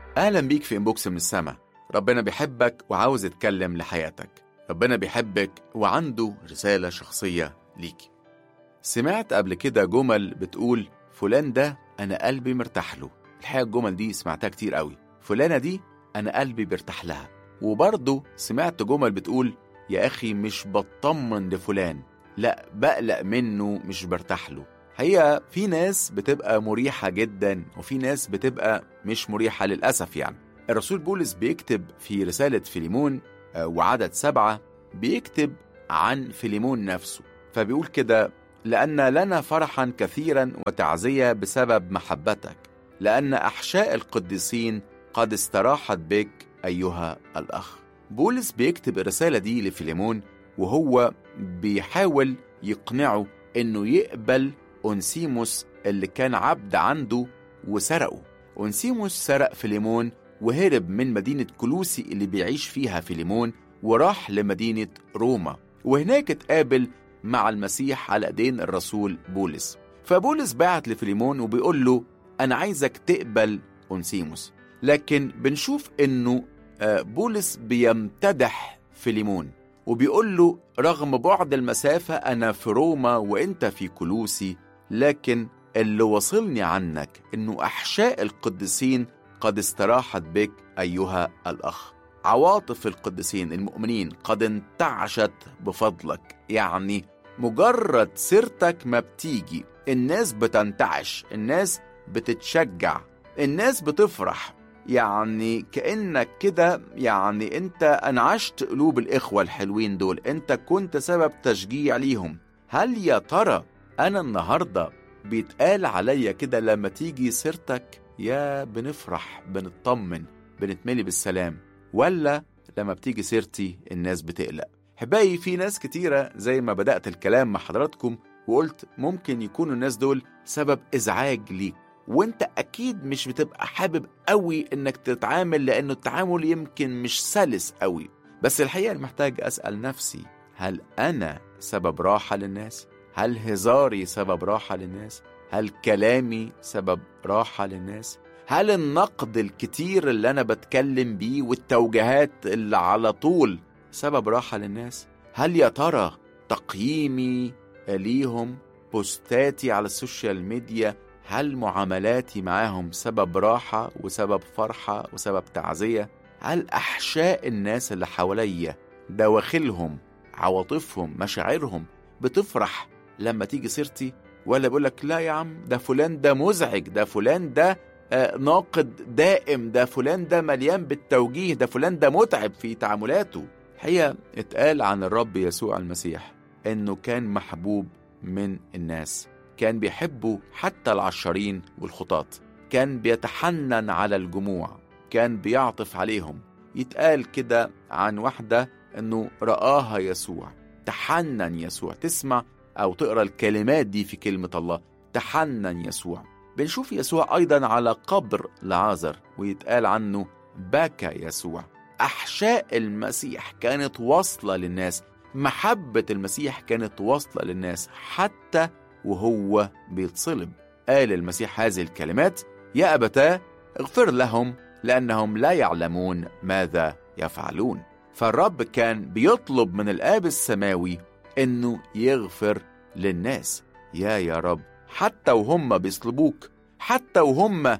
أهلا بيك في إنبوكس من السما ربنا بيحبك وعاوز يتكلم لحياتك ربنا بيحبك وعنده رسالة شخصية ليك سمعت قبل كده جمل بتقول فلان ده أنا قلبي مرتاح له الحقيقة الجمل دي سمعتها كتير قوي فلانة دي أنا قلبي بيرتاح لها وبرضه سمعت جمل بتقول يا أخي مش بطمن لفلان لا بقلق منه مش برتاح له هي في ناس بتبقى مريحة جدا وفي ناس بتبقى مش مريحة للأسف يعني الرسول بولس بيكتب في رسالة فيليمون آه، وعدد سبعة بيكتب عن فيليمون نفسه فبيقول كده لأن لنا فرحا كثيرا وتعزية بسبب محبتك لأن أحشاء القديسين قد استراحت بك أيها الأخ بولس بيكتب الرسالة دي لفيليمون وهو بيحاول يقنعه إنه يقبل أونسيموس اللي كان عبد عنده وسرقه أونسيموس سرق فيليمون وهرب من مدينة كلوسي اللي بيعيش فيها فيليمون وراح لمدينة روما وهناك اتقابل مع المسيح على ايدين الرسول بولس فبولس بعت لفيليمون وبيقول له انا عايزك تقبل اونسيموس لكن بنشوف انه آه، بولس بيمتدح فيليمون وبيقول له رغم بعد المسافة أنا في روما وأنت في كلوسي لكن اللي وصلني عنك إنه أحشاء القديسين قد استراحت بك أيها الأخ عواطف القديسين المؤمنين قد انتعشت بفضلك يعني مجرد سيرتك ما بتيجي الناس بتنتعش الناس بتتشجع الناس بتفرح يعني كأنك كده يعني انت انعشت قلوب الإخوة الحلوين دول انت كنت سبب تشجيع ليهم هل يا ترى أنا النهاردة بيتقال عليا كده لما تيجي سيرتك يا بنفرح بنطمن بنتملي بالسلام ولا لما بتيجي سيرتي الناس بتقلق حبايبي في ناس كتيرة زي ما بدأت الكلام مع حضراتكم وقلت ممكن يكونوا الناس دول سبب إزعاج ليك وانت أكيد مش بتبقى حابب قوي إنك تتعامل لأنه التعامل يمكن مش سلس قوي بس الحقيقة أنا محتاج أسأل نفسي هل أنا سبب راحة للناس؟ هل هزاري سبب راحة للناس؟ هل كلامي سبب راحة للناس؟ هل النقد الكتير اللي أنا بتكلم بيه والتوجيهات اللي على طول سبب راحة للناس؟ هل يا ترى تقييمي ليهم بوستاتي على السوشيال ميديا هل معاملاتي معاهم سبب راحة وسبب فرحة وسبب تعزية؟ هل أحشاء الناس اللي حواليا دواخلهم عواطفهم مشاعرهم بتفرح لما تيجي سيرتي ولا بيقول لك لا يا عم ده فلان ده مزعج ده فلان ده آه، ناقد دائم ده فلان ده مليان بالتوجيه ده فلان ده متعب في تعاملاته هي اتقال عن الرب يسوع المسيح انه كان محبوب من الناس كان بيحبه حتى العشارين والخطاة كان بيتحنن على الجموع كان بيعطف عليهم يتقال كده عن واحدة انه رآها يسوع تحنن يسوع تسمع او تقرا الكلمات دي في كلمة الله تحنن يسوع بنشوف يسوع ايضا على قبر لعازر ويتقال عنه بكى يسوع احشاء المسيح كانت واصله للناس محبه المسيح كانت واصله للناس حتى وهو بيتصلب قال المسيح هذه الكلمات يا ابتاه اغفر لهم لانهم لا يعلمون ماذا يفعلون فالرب كان بيطلب من الاب السماوي انه يغفر للناس يا يا رب حتى وهم بيصلبوك حتى وهم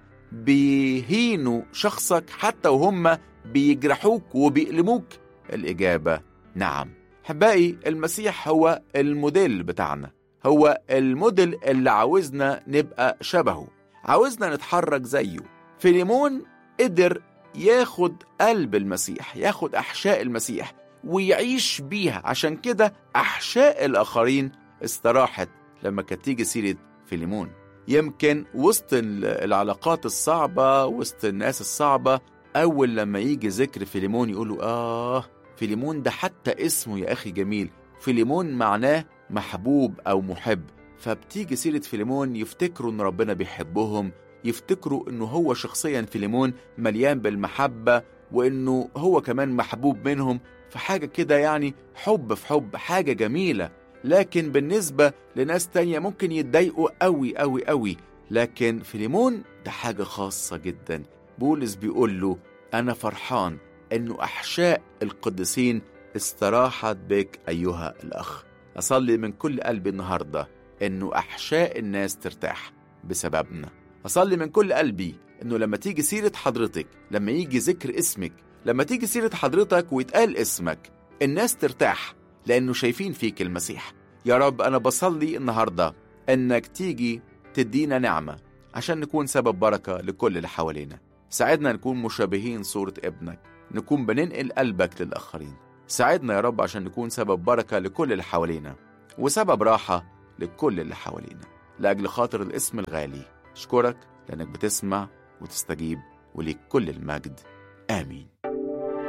بيهينوا شخصك حتى وهم بيجرحوك وبيألموك الإجابة نعم حبائي المسيح هو الموديل بتاعنا هو الموديل اللي عاوزنا نبقى شبهه عاوزنا نتحرك زيه فيليمون قدر ياخد قلب المسيح ياخد أحشاء المسيح ويعيش بيها عشان كده أحشاء الآخرين استراحت لما كانت تيجي سيرة فيليمون يمكن وسط ال- العلاقات الصعبة وسط الناس الصعبة أول لما يجي ذكر فيليمون يقولوا آه فيليمون ده حتى اسمه يا أخي جميل فيليمون معناه محبوب أو محب فبتيجي سيرة فيليمون يفتكروا إن ربنا بيحبهم يفتكروا إنه هو شخصيا فيليمون مليان بالمحبة وإنه هو كمان محبوب منهم فحاجة كده يعني حب في حب حاجة جميلة لكن بالنسبة لناس تانية ممكن يتضايقوا قوي قوي قوي لكن فيليمون ده حاجة خاصة جدا بولس بيقول له أنا فرحان إنه أحشاء القديسين استراحت بك أيها الأخ أصلي من كل قلبي النهاردة إنه أحشاء الناس ترتاح بسببنا أصلي من كل قلبي إنه لما تيجي سيرة حضرتك لما يجي ذكر اسمك لما تيجي سيرة حضرتك ويتقال اسمك الناس ترتاح لأنه شايفين فيك المسيح يا رب أنا بصلي النهاردة إنك تيجي تدينا نعمة عشان نكون سبب بركة لكل اللي حوالينا ساعدنا نكون مشابهين صورة ابنك نكون بننقل قلبك للآخرين ساعدنا يا رب عشان نكون سبب بركة لكل اللي حوالينا وسبب راحة لكل اللي حوالينا لأجل خاطر الاسم الغالي أشكرك لأنك بتسمع وتستجيب وليك كل المجد آمين